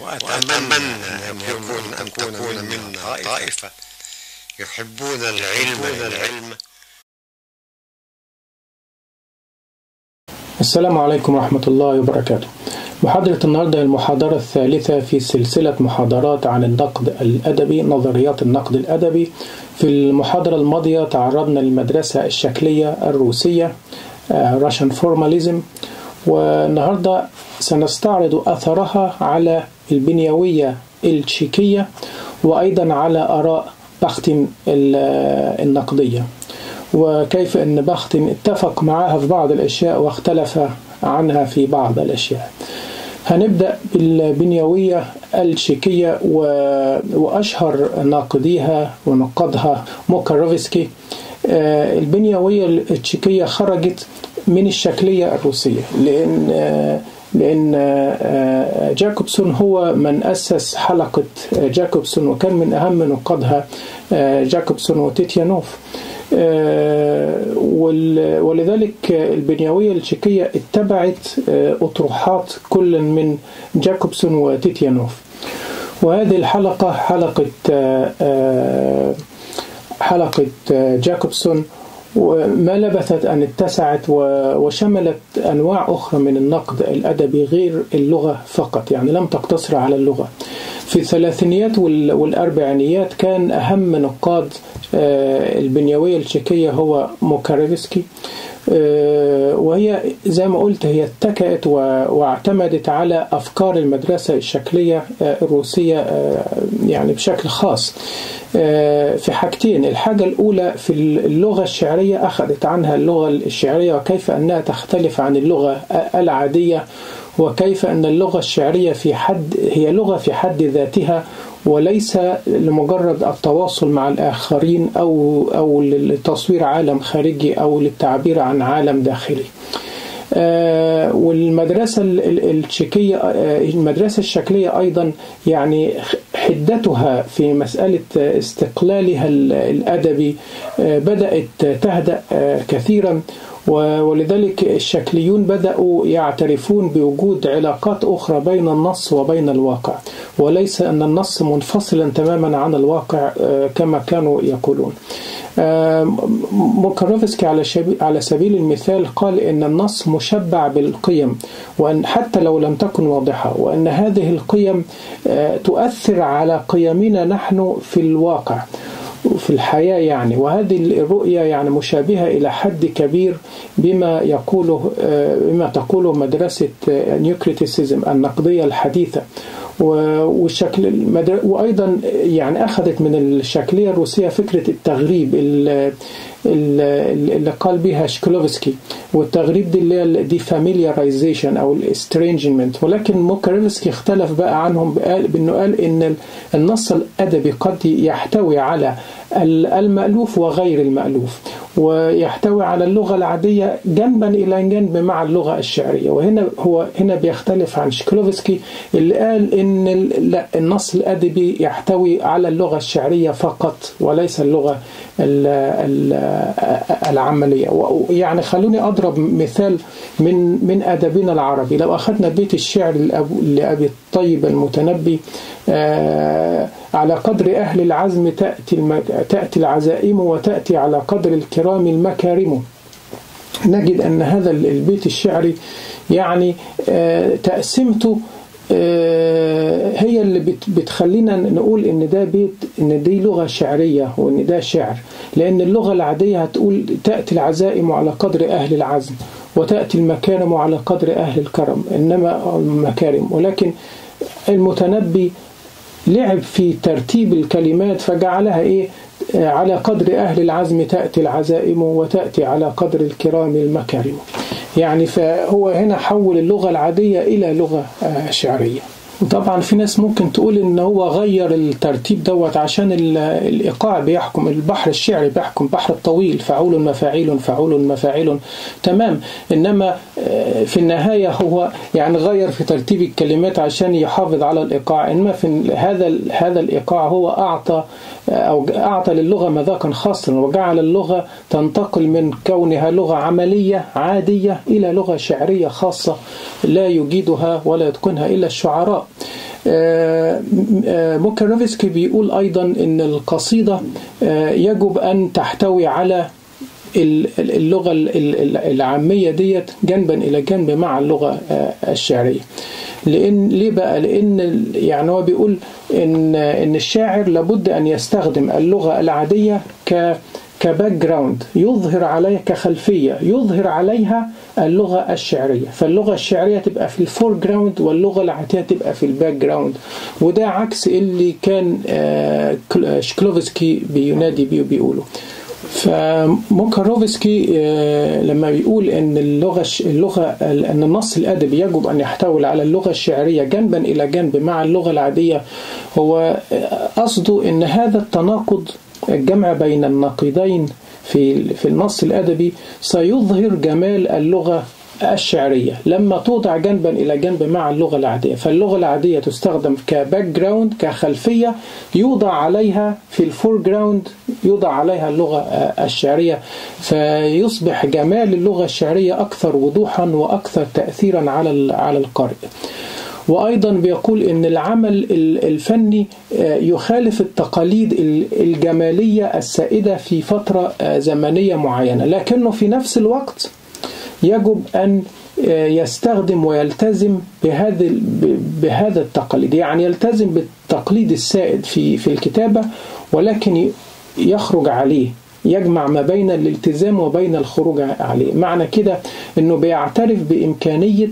وأتمنى أن يكون أن تكون منا طائفة يحبون العلم العلم السلام عليكم ورحمة الله وبركاته محاضرة النهاردة هي المحاضرة الثالثة في سلسلة محاضرات عن النقد الأدبي نظريات النقد الأدبي في المحاضرة الماضية تعرضنا للمدرسة الشكلية الروسية Russian Formalism والنهاردة سنستعرض أثرها على البنيوية التشيكية وأيضا على آراء بختم النقدية وكيف أن بختم اتفق معها في بعض الأشياء واختلف عنها في بعض الأشياء هنبدأ بالبنيوية التشيكية وأشهر ناقديها ونقدها موكاروفسكي البنيوية التشيكية خرجت من الشكلية الروسية لأن لأن جاكوبسون هو من أسس حلقة جاكوبسون وكان من أهم نقادها جاكوبسون وتيتيانوف ولذلك البنيوية التشيكية اتبعت أطروحات كل من جاكوبسون وتيتيانوف وهذه الحلقة حلقة حلقة جاكوبسون وما لبثت أن اتسعت وشملت أنواع أخرى من النقد الأدبي غير اللغة فقط يعني لم تقتصر على اللغة في الثلاثينيات والأربعينيات كان أهم نقاد البنيوية التشيكية هو موكاريفسكي وهي زي ما قلت هي اتكأت واعتمدت على أفكار المدرسة الشكلية الروسية يعني بشكل خاص في حاجتين الحاجة الأولى في اللغة الشعرية أخذت عنها اللغة الشعرية وكيف أنها تختلف عن اللغة العادية وكيف أن اللغة الشعرية في حد هي لغة في حد ذاتها وليس لمجرد التواصل مع الآخرين أو أو لتصوير عالم خارجي أو للتعبير عن عالم داخلي. آه والمدرسة التشيكية آه المدرسة الشكلية أيضا يعني حدتها في مسألة استقلالها الأدبي آه بدأت تهدأ كثيرا ولذلك الشكليون بدأوا يعترفون بوجود علاقات أخرى بين النص وبين الواقع وليس أن النص منفصلا تماما عن الواقع كما كانوا يقولون موكاروفسكي على على سبيل المثال قال ان النص مشبع بالقيم وان حتى لو لم تكن واضحه وان هذه القيم تؤثر على قيمنا نحن في الواقع في الحياة يعني وهذه الرؤية يعني مشابهة إلى حد كبير بما يقوله بما تقوله مدرسة نيوكريتيسيزم النقدية الحديثة والشكل المدر... وايضا يعني اخذت من الشكليه الروسيه فكره التغريب اللي قال بها شكلوفسكي والتغريب دي اللي هي الديفاميليارايزيشن او الاسترينجمنت ولكن موكاريفسكي اختلف بقى عنهم بقال بانه قال ان النص الادبي قد يحتوي على المألوف وغير المألوف ويحتوي على اللغة العادية جنبا إلى جنب مع اللغة الشعرية وهنا هو هنا بيختلف عن شكلوفسكي اللي قال إن لا النص الأدبي يحتوي على اللغة الشعرية فقط وليس اللغة العملية يعني خلوني أضرب مثال من من أدبنا العربي لو أخذنا بيت الشعر لأبي الطيب المتنبي على قدر أهل العزم تأتي الم... تأتي العزائم وتأتي على قدر الكرام المكارم نجد أن هذا البيت الشعري يعني تقسيمته هي اللي بتخلينا نقول ان ده بيت ان دي لغه شعريه وان ده شعر لان اللغه العاديه هتقول تاتي العزائم على قدر اهل العزم وتاتي المكارم على قدر اهل الكرم انما المكارم ولكن المتنبي لعب في ترتيب الكلمات فجعلها ايه على قدر أهل العزم تأتي العزائم وتأتي على قدر الكرام المكارم يعني فهو هنا حول اللغة العادية إلى لغة شعرية وطبعا في ناس ممكن تقول ان هو غير الترتيب دوت عشان الايقاع بيحكم البحر الشعري بيحكم بحر الطويل فعول مفاعيل فعول مفاعيل تمام انما في النهايه هو يعني غير في ترتيب الكلمات عشان يحافظ على الايقاع انما في هذا هذا الايقاع هو اعطى او اعطى للغه مذاقا خاصا وجعل اللغه تنتقل من كونها لغه عمليه عاديه الى لغه شعريه خاصه لا يجيدها ولا يتقنها الا الشعراء موكانوفسكي بيقول أيضا أن القصيدة يجب أن تحتوي على اللغة العامية ديت جنبا إلى جنب مع اللغة الشعرية لأن ليه بقى؟ لأن يعني هو بيقول إن إن الشاعر لابد أن يستخدم اللغة العادية ك كباك جراوند يظهر عليها كخلفية يظهر عليها اللغة الشعرية فاللغة الشعرية تبقى في الفور جراوند واللغة العادية تبقى في الباك جراوند وده عكس اللي كان شكلوفسكي بينادي بيه وبيقوله فموكاروفسكي لما بيقول ان اللغه اللغه ان النص الادبي يجب ان يحتوي على اللغه الشعريه جنبا الى جنب مع اللغه العاديه هو قصده ان هذا التناقض الجمع بين النقيضين في في النص الادبي سيظهر جمال اللغه الشعرية لما توضع جنبا إلى جنب مع اللغة العادية فاللغة العادية تستخدم كباك جراوند كخلفية يوضع عليها في الفور جراوند يوضع عليها اللغة الشعرية فيصبح جمال اللغة الشعرية أكثر وضوحا وأكثر تأثيرا على على القارئ وأيضا بيقول أن العمل الفني يخالف التقاليد الجمالية السائدة في فترة زمنية معينة لكنه في نفس الوقت يجب أن يستخدم ويلتزم بهذا بهذا التقليد يعني يلتزم بالتقليد السائد في في الكتابة ولكن يخرج عليه يجمع ما بين الالتزام وبين الخروج عليه معنى كده انه بيعترف بامكانيه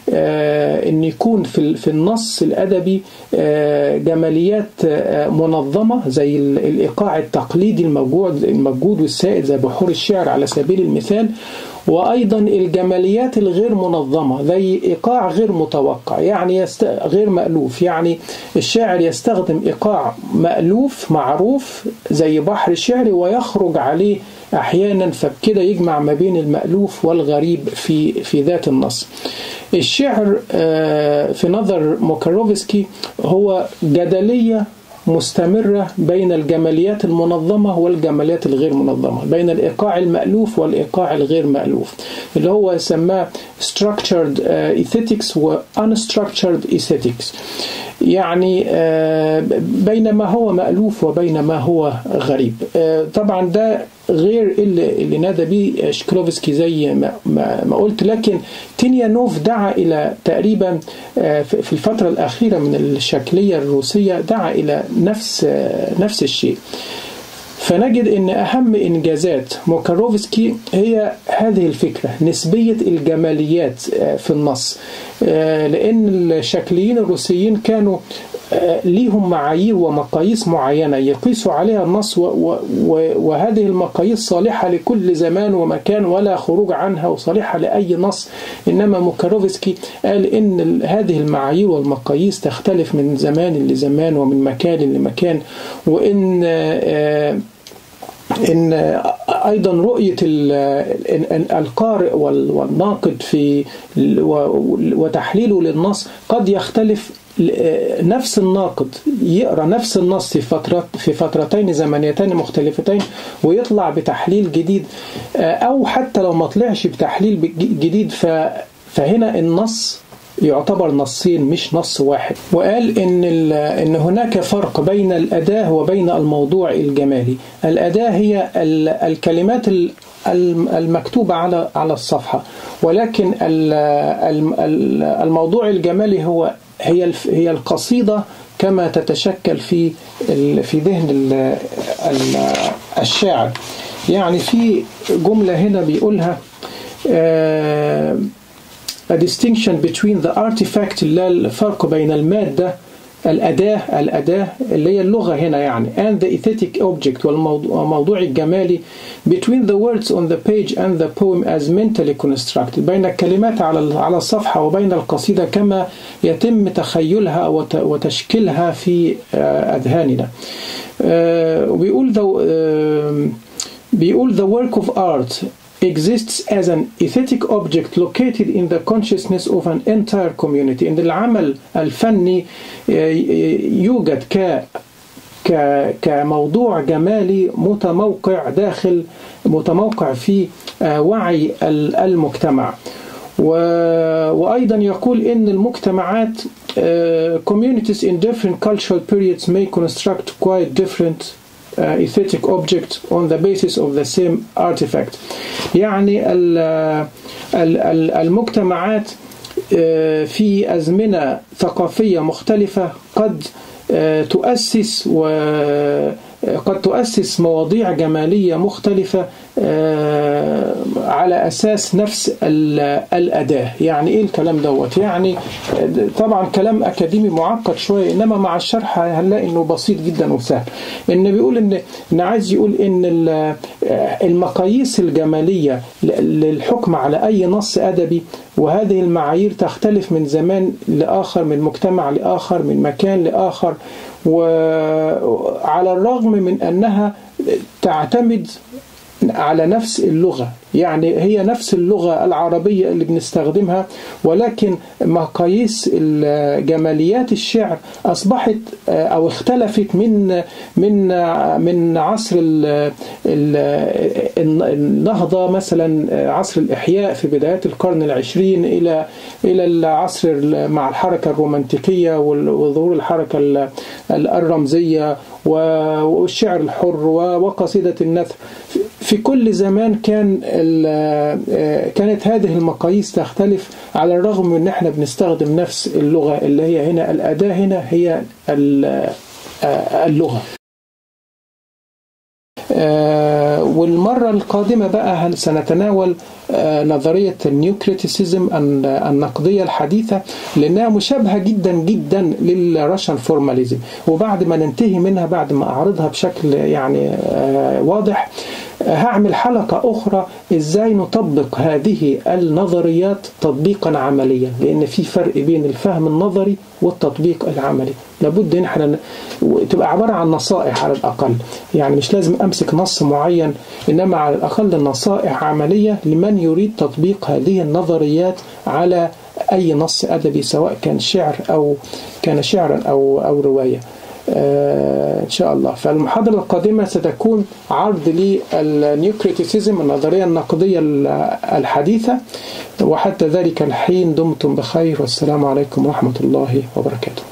آه ان يكون في في النص الادبي آه جماليات آه منظمه زي الايقاع التقليدي الموجود الموجود والسائد زي بحور الشعر على سبيل المثال وايضا الجماليات الغير منظمه زي ايقاع غير متوقع يعني يست... غير مالوف يعني الشاعر يستخدم ايقاع مالوف معروف زي بحر الشعر ويخرج عليه احيانا فبكده يجمع ما بين المالوف والغريب في في ذات النص الشعر في نظر موكاروفسكي هو جدليه مستمرة بين الجماليات المنظمة والجماليات الغير منظمة بين الإيقاع المألوف والإيقاع الغير مألوف اللي هو سماه structured aesthetics و unstructured aesthetics يعني بين ما هو مألوف وبين ما هو غريب طبعا ده غير اللي, اللي نادى به شكلوفسكي زي ما, ما قلت لكن تينيانوف دعا إلى تقريبا في الفترة الأخيرة من الشكلية الروسية دعا إلى نفس نفس الشيء فنجد ان اهم انجازات موكاروفسكي هي هذه الفكره نسبيه الجماليات في النص لان الشكليين الروسيين كانوا ليهم معايير ومقاييس معينة يقيسوا عليها النص وهذه المقاييس صالحة لكل زمان ومكان ولا خروج عنها وصالحة لأي نص إنما موكاروفسكي قال إن هذه المعايير والمقاييس تختلف من زمان لزمان ومن مكان لمكان وإن ان ايضا رؤيه القارئ والناقد في وتحليله للنص قد يختلف نفس الناقد يقرا نفس النص في فترات في فترتين زمنيتين مختلفتين ويطلع بتحليل جديد او حتى لو ما طلعش بتحليل جديد فهنا النص يعتبر نصين مش نص واحد وقال ان ان هناك فرق بين الاداه وبين الموضوع الجمالي الاداه هي الكلمات المكتوبه على على الصفحه ولكن الموضوع الجمالي هو هي هي القصيده كما تتشكل في في ذهن الشاعر يعني في جمله هنا بيقولها a distinction between the artifact اللي الفرق بين المادة الأداة الأداة اللي هي اللغة هنا يعني and the aesthetic object والموضوع الجمالي between the words on the page and the poem as mentally constructed بين الكلمات على على الصفحة وبين القصيدة كما يتم تخيلها وتشكيلها في أذهاننا وبيقول the, بيقول the work of art exists as an aesthetic object located in the consciousness of an entire community إن العمل الفني يوجد ك كموضوع جمالي متموقع داخل متموقع في وعي المجتمع وأيضا يقول إن المجتمعات uh, communities in different cultural periods may construct quite different uh, aesthetic objects on the basis of the same artifact يعني ال- ال- ال- المجتمعات آه، في أزمنة ثقافية مختلفة قد آه، تؤسس وقد تؤسس مواضيع جمالية مختلفة آه، على أساس نفس ال- الأداة يعني إيه الكلام دوت يعني آه، طبعا كلام أكاديمي معقد شوية إنما مع الشرح هنلاقي إنه بسيط جدا وسهل إن بيقول إن إن عايز يقول إن ال- آه، المقاييس الجمالية ل- للحكم على أي نص أدبي وهذه المعايير تختلف من زمان لآخر من مجتمع لآخر من مكان لآخر وعلى الرغم من أنها تعتمد على نفس اللغة يعني هي نفس اللغة العربية اللي بنستخدمها ولكن مقاييس ال- جماليات الشعر أصبحت آه، أو اختلفت من من آه، من عصر ال- ال- النهضة مثلا آه، عصر الإحياء في بدايات القرن العشرين إلى إلى العصر ال- مع الحركة الرومانتيكية وال- وظهور الحركة ال- ال- الرمزية و- والشعر الحر و- وقصيدة النثر في- في كل زمان كان ال- آه، كانت هذه المقاييس تختلف على الرغم من ان احنا بنستخدم نفس اللغة اللي هي هنا الأداة هنا هي ال- آه، اللغة آه، والمرة القادمة بقى هن- سنتناول آه، نظرية النيوكريتيسيزم الن- النقدية الحديثة لأنها مشابهة جدا جدا للراشن فورماليزم وبعد ما ننتهي منها بعد ما أعرضها بشكل يعني آه، واضح آه، هعمل حلقة أخرى إزاي نطبق هذه النظريات تطبيقا عمليا لأن في فرق بين الفهم النظري والتطبيق العملي لابد ان احنا ن- تبقى عباره عن نصائح على الاقل يعني مش لازم امسك نص معين انما على الاقل نصائح عمليه لمن يريد تطبيق هذه النظريات على اي نص ادبي سواء كان شعر او كان شعرا او او روايه آه، ان شاء الله فالمحاضره القادمه ستكون عرض للنيوكريتيسيزم النظريه النقديه ال- الحديثه وحتى ذلك الحين دمتم بخير والسلام عليكم ورحمه الله وبركاته